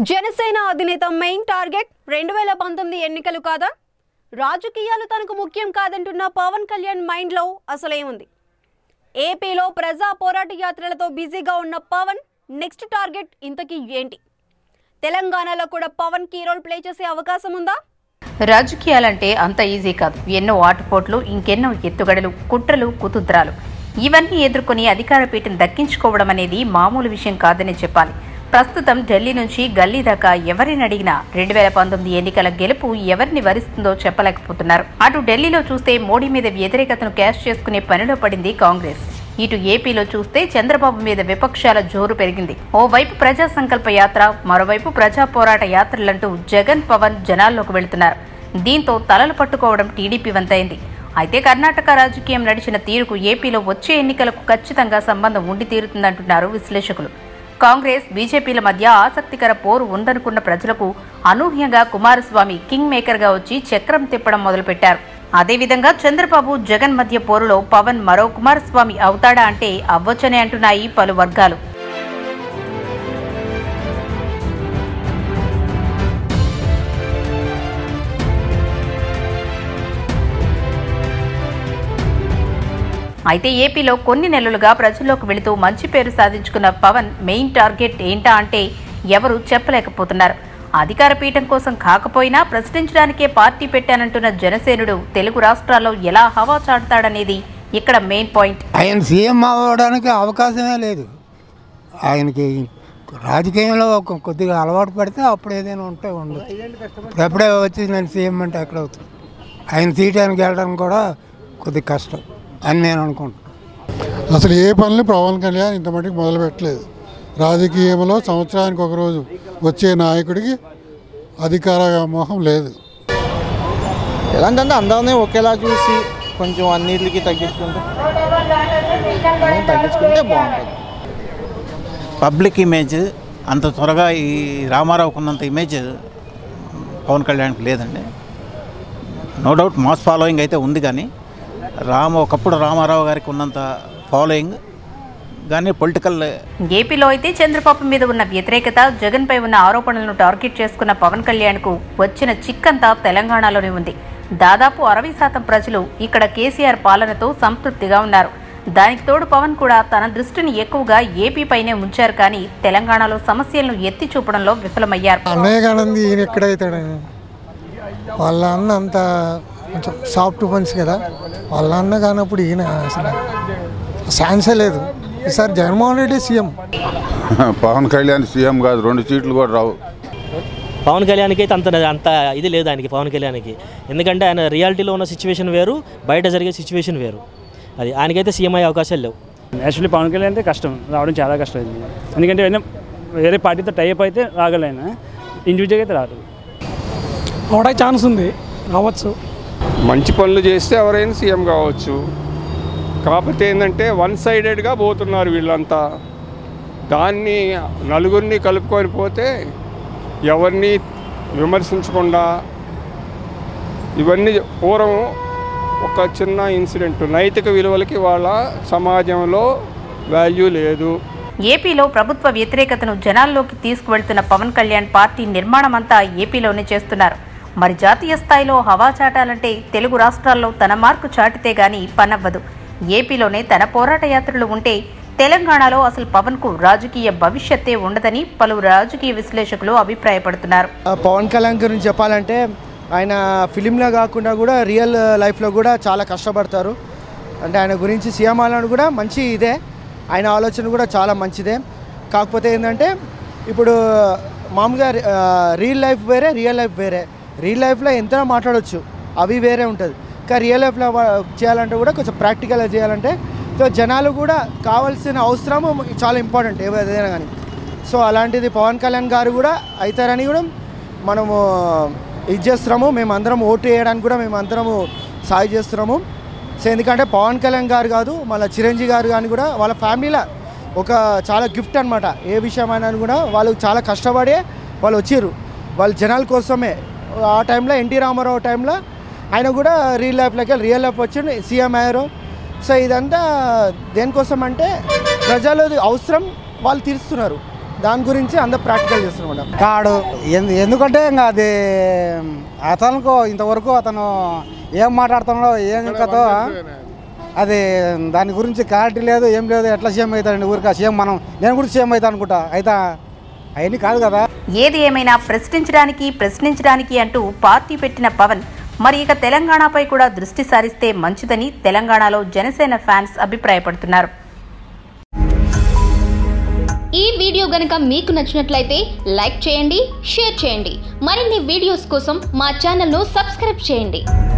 జనసేన అధినేత main target రెండు వేల పంతొమ్మిది ఎన్నికలు కాదా రాజకీయాలు తనకు ముఖ్యం కాదంటున్న పవన్ కళ్యాణ్ మైండ్లో అసలేముంది ఏపీలో ప్రజా పోరాట యాత్రలతో బిజీగా ఉన్న పవన్ నెక్స్ట్ టార్గెట్ ఇంతకీ ఏంటి తెలంగాణలో కూడా పవన్ కీ రోల్ ప్లే చేసే అవకాశం ఉందా రాజకీయాలంటే అంత ఈజీ కాదు ఎన్నో ఆటుపోట్లు ఇంకెన్నో ఎత్తుగడలు కుట్రలు కుతంత్రాలు ఇవన్నీ ఎదుర్కొని అధికార పీఠం దక్కించుకోవడం అనేది మామూలు విషయం కాదని చెప్పాలి ప్రస్తుతం ఢిల్లీ నుంచి గల్లీ దాకా ఎవరిని అడిగినా రెండు వేల పంతొమ్మిది ఎన్నికల గెలుపు ఎవరిని వరిస్తుందో చెప్పలేకపోతున్నారు అటు ఢిల్లీలో చూస్తే మోడీ మీద వ్యతిరేకతను క్యాష్ చేసుకునే పనిలో పడింది కాంగ్రెస్ ఇటు ఏపీలో చూస్తే చంద్రబాబు మీద విపక్షాల జోరు పెరిగింది ఓవైపు ప్రజా సంకల్ప యాత్ర మరోవైపు ప్రజా పోరాట యాత్రలంటూ జగన్ పవన్ జనాల్లోకి వెళుతున్నారు దీంతో తలలు పట్టుకోవడం టీడీపీ వంతైంది అయితే కర్ణాటక రాజకీయం నడిచిన తీరుకు ఏపీలో వచ్చే ఎన్నికలకు ఖచ్చితంగా సంబంధం ఉండి తీరుతుందంటున్నారు విశ్లేషకులు కాంగ్రెస్ బీజేపీల మధ్య ఆసక్తికర పోరు ఉందనుకున్న ప్రజలకు అనూహ్యంగా కుమారస్వామి కింగ్ మేకర్గా వచ్చి చక్రం తిప్పడం మొదలుపెట్టారు అదేవిధంగా చంద్రబాబు జగన్ మధ్య పోరులో పవన్ మరో కుమారస్వామి అవుతాడా అంటే అవ్వొచ్చనే అంటున్నాయి పలు వర్గాలు అయితే ఏపీలో కొన్ని నెలలుగా ప్రజల్లోకి వెళుతూ మంచి పేరు సాధించుకున్న పవన్ మెయిన్ టార్గెట్ ఏంటా అంటే ఎవరు చెప్పలేకపోతున్నారు అధికార పీఠం కోసం కాకపోయినా ప్రశ్నించడానికే పార్టీ పెట్టానంటున్న జనసేనుడు తెలుగు రాష్ట్రాల్లో ఎలా హవా చాటుతాడనేది ఇక్కడ మెయిన్ పాయింట్ ఆయన సీఎం అవ్వడానికి అవకాశమే లేదు ఆయనకి రాజకీయంలో ఒక కొద్దిగా అలవాటు పడితే అప్పుడు ఏదైనా ఉంటే ఉండదు ఇప్పుడు ఎప్పుడే వచ్చి నేను సీఎం అంటే ఎక్కడ అవుతుంది ఆయన సీటానికి వెళ్ళడం కూడా కొద్దిగా కష్టం అని నేను అనుకుంటున్నాను అసలు ఏ పనులు పవన్ కళ్యాణ్ ఇంత మటుకు మొదలు పెట్టలేదు రాజకీయంలో సంవత్సరానికి ఒక రోజు వచ్చే నాయకుడికి అధికార వ్యామోహం లేదు ఎలాంటంటే అందరినీ ఒకేలా చూసి కొంచెం అన్నిటికి తగ్గించుకుంటే అన్నీ తగ్గించుకుంటే బాగుంటుంది పబ్లిక్ ఇమేజ్ అంత త్వరగా ఈ రామారావుకు ఉన్నంత ఇమేజ్ పవన్ కళ్యాణ్కి లేదండి నో డౌట్ మాస్ ఫాలోయింగ్ అయితే ఉంది కానీ రామ ఒకప్పుడు రామారావు గారికి ఉన్నంత ఫాలోయింగ్ కానీ పొలిటికల్ ఏపీలో అయితే చంద్రబాబు మీద ఉన్న వ్యతిరేకత జగన్ పై ఉన్న ఆరోపణలను టార్గెట్ చేసుకున్న పవన్ కళ్యాణ్ కు వచ్చిన చిక్కంతా తెలంగాణలోనే ఉంది దాదాపు అరవై శాతం ప్రజలు ఇక్కడ కేసీఆర్ పాలనతో సంతృప్తిగా ఉన్నారు దానికి తోడు పవన్ కూడా తన దృష్టిని ఎక్కువగా ఏపీ పైనే ఉంచారు కానీ తెలంగాణలో సమస్యలను ఎత్తి చూపడంలో విఫలమయ్యారు అన్నయ్య కానంది ఈయన ఎక్కడవుతాడు వాళ్ళ అన్న అంత కొంచెం సాఫ్ట్ పన్స్ కదా వాళ్ళ అన్న కానప్పుడు ఈయన అసలు ఛాన్సే లేదు ఈసారి జగన్మోహన్ రెడ్డి సీఎం పవన్ కళ్యాణ్ సీఎం కాదు రెండు సీట్లు కూడా రావు పవన్ కళ్యాణ్కి అయితే అంత అంత ఇది లేదు ఆయనకి పవన్ కళ్యాణ్కి ఎందుకంటే ఆయన రియాలిటీలో ఉన్న సిచ్యువేషన్ వేరు బయట జరిగే సిచ్యువేషన్ వేరు అది ఆయనకైతే సీఎం అయ్యే అవకాశాలు లేవు యాక్చువల్లీ పవన్ కళ్యాణ్ అయితే కష్టం రావడం చాలా కష్టం అయింది ఎందుకంటే ఏదైనా వేరే పార్టీతో టైప్ అయితే రాగలైనా ఇండివిజువల్గా అయితే రాదు అవడానికి ఛాన్స్ ఉంది రావచ్చు మంచి పనులు చేస్తే ఎవరైనా సీఎం కావచ్చు కాకపోతే ఏంటంటే వన్ సైడెడ్గా పోతున్నారు వీళ్ళంతా దాన్ని నలుగురిని కలుపుకొని పోతే ఎవరిని విమర్శించకుండా ఇవన్నీ పూర్వం ఒక చిన్న ఇన్సిడెంట్ నైతిక విలువలకి వాళ్ళ సమాజంలో వాల్యూ లేదు ఏపీలో ప్రభుత్వ వ్యతిరేకతను జనాల్లోకి తీసుకువెళ్తున్న పవన్ కళ్యాణ్ పార్టీ నిర్మాణమంతా ఏపీలోనే చేస్తున్నారు మరి జాతీయ స్థాయిలో హవా చాటాలంటే తెలుగు రాష్ట్రాల్లో తన మార్కు చాటితే గాని పనవ్వదు ఏపీలోనే తన పోరాట యాత్రలు ఉంటే తెలంగాణలో అసలు పవన్ కు రాజకీయ భవిష్యత్తే ఉండదని పలు రాజకీయ విశ్లేషకులు అభిప్రాయపడుతున్నారు పవన్ కళ్యాణ్ గురించి చెప్పాలంటే ఆయన ఫిలింలో కాకుండా కూడా రియల్ లైఫ్లో కూడా చాలా కష్టపడతారు అంటే ఆయన గురించి సీఎం అవ్వాలని కూడా మంచి ఇదే ఆయన ఆలోచన కూడా చాలా మంచిదే కాకపోతే ఏంటంటే ఇప్పుడు మామూలుగా రియల్ లైఫ్ వేరే రియల్ లైఫ్ వేరే రియల్ లైఫ్లో ఎంత మాట్లాడవచ్చు అవి వేరే ఉంటుంది కానీ రియల్ లైఫ్లో చేయాలంటే కూడా కొంచెం ప్రాక్టికల్గా చేయాలంటే సో జనాలు కూడా కావాల్సిన అవసరం చాలా ఇంపార్టెంట్ ఏదైనా కానీ సో అలాంటిది పవన్ కళ్యాణ్ గారు కూడా అవుతారని కూడా మనము ఇది చేస్తున్నాము మేము అందరం ఓటు వేయడానికి కూడా మేము అందరము సాయి చేస్తున్నాము సో ఎందుకంటే పవన్ కళ్యాణ్ గారు కాదు మళ్ళీ చిరంజీవి గారు కానీ కూడా వాళ్ళ ఫ్యామిలీలో ఒక చాలా గిఫ్ట్ అనమాట ఏ విషయమైనా కూడా వాళ్ళు చాలా కష్టపడి వాళ్ళు వచ్చిర్రు వాళ్ళ జనాల కోసమే ఆ టైంలో ఎన్టీ రామారావు టైంలో ఆయన కూడా రియల్ లైఫ్లోకి రియల్ లైఫ్ వచ్చి సీఎం అయ్యారు సో ఇదంతా దేనికోసం అంటే ప్రజలది అవసరం వాళ్ళు తీరుస్తున్నారు దాని గురించి అందరు ప్రాక్టికల్ చేస్తున్నారు కాడు ఎందు- ఎందుకంటే ఇంకా అది అతనుకు ఇంతవరకు అతను ఏం మాట్లాడుతున్నాడో ఏం కథో అది దాని గురించి క్లారిటీ లేదు ఏం లేదు ఎట్లా సీఎం అవుతాడండి ఊరికా సీఎం మనం నేను కూడా సీఎం అవుతా అనుకుంటా అయితే అవన్నీ కాదు కదా ఏది ఏమైనా ప్రశ్నించడానికి ప్రశ్నించడానికి అంటూ పార్టీ పెట్టిన పవన్ మరి ఇక తెలంగాణపై కూడా దృష్టి సారిస్తే మంచిదని తెలంగాణలో జనసేన ఫ్యాన్స్ అభిప్రాయపడుతున్నారు ఈ వీడియో గనక మీకు నచ్చినట్లయితే లైక్ చేయండి షేర్ చేయండి మరిన్ని వీడియోస్ కోసం మా ఛానల్ను సబ్స్క్రైబ్ చేయండి